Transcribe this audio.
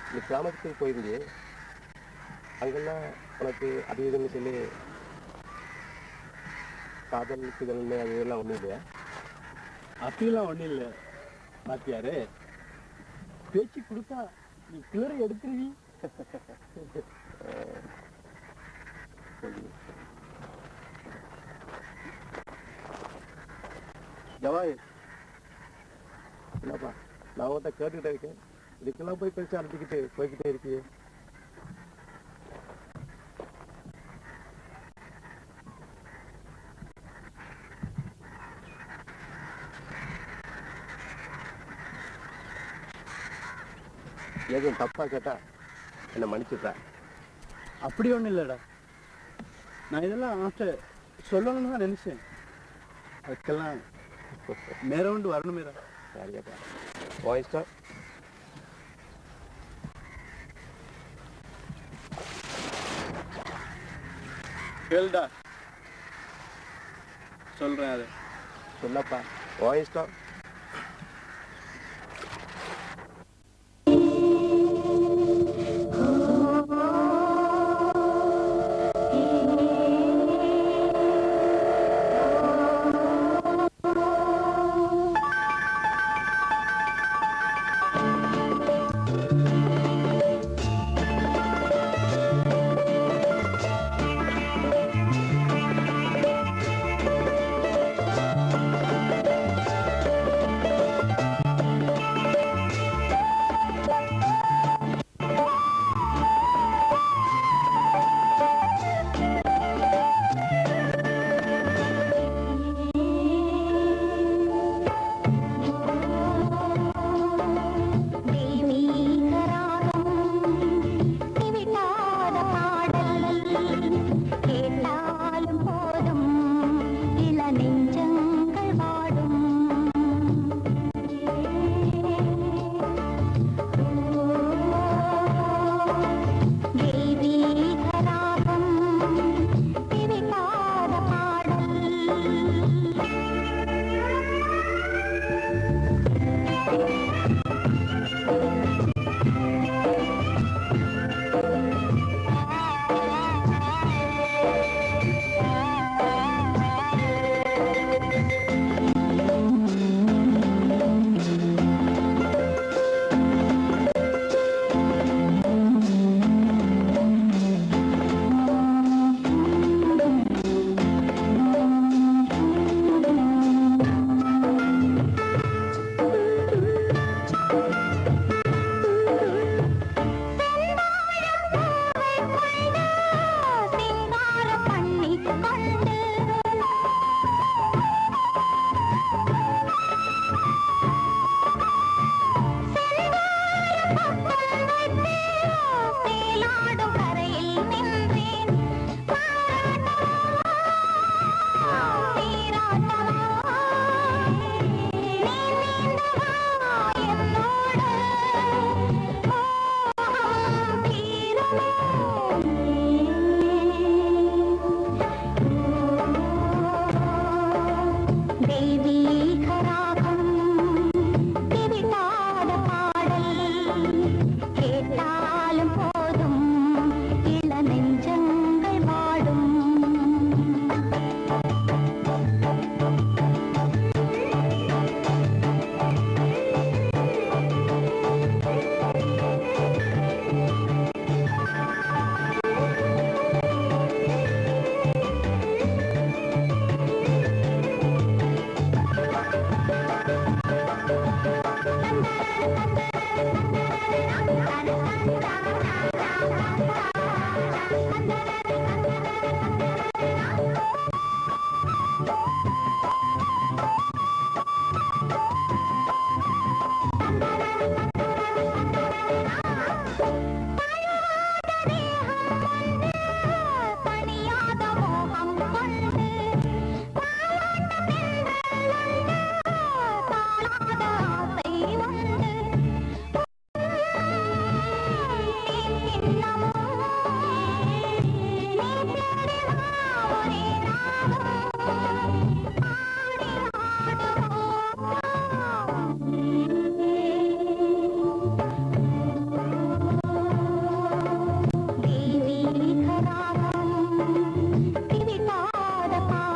நீ கிராமத்துக்கு போயிருந்தியே அங்கெல்லாம் உனக்கு அது இதுன்னு சொல்லி காதல் கிதல்னு அது இதெல்லாம் ஒன்றும் இல்லையா அப்படிலாம் ஒண்ணும் இல்ல பாத்தியாரு பேச்சு கொடுத்தா நீ கிளறி எடுத்துருவி ஜவாய் என்னப்பா நான் உன்கிட்ட கேட்டுக்கிட்டே இருக்கேன் இதுக்கெல்லாம் போய் பேசி அனுப்பிக்கிட்டு போய்கிட்டே இருக்கியே எதுவும் தப்பா கேட்டா என்னை மன்னிச்சுடுறா அப்படி ஒண்ணும் இல்லடா நான் இதெல்லாம் ஆசை சொல்லணும்னு தான் நினைச்சேன் அதுக்கெல்லாம் மேறவுண்டு வரணுமேடா சரியாப்பா உன் இஷ்டம் கேளுடா சொல்றேன் அதை சொல்லப்பா உன் இஷ்டம் கேட்டாலும் போதும் இள நெஞ்சங்கள் வாடும் தெய்வீகராகம் திவிட்டாத பாடல் சிங்கார பண்ணி கொண்டு சேலாடும் கரையில் நின்றேன் தெய்வீகராகம் திவிட்டாத பாடல் போத பாட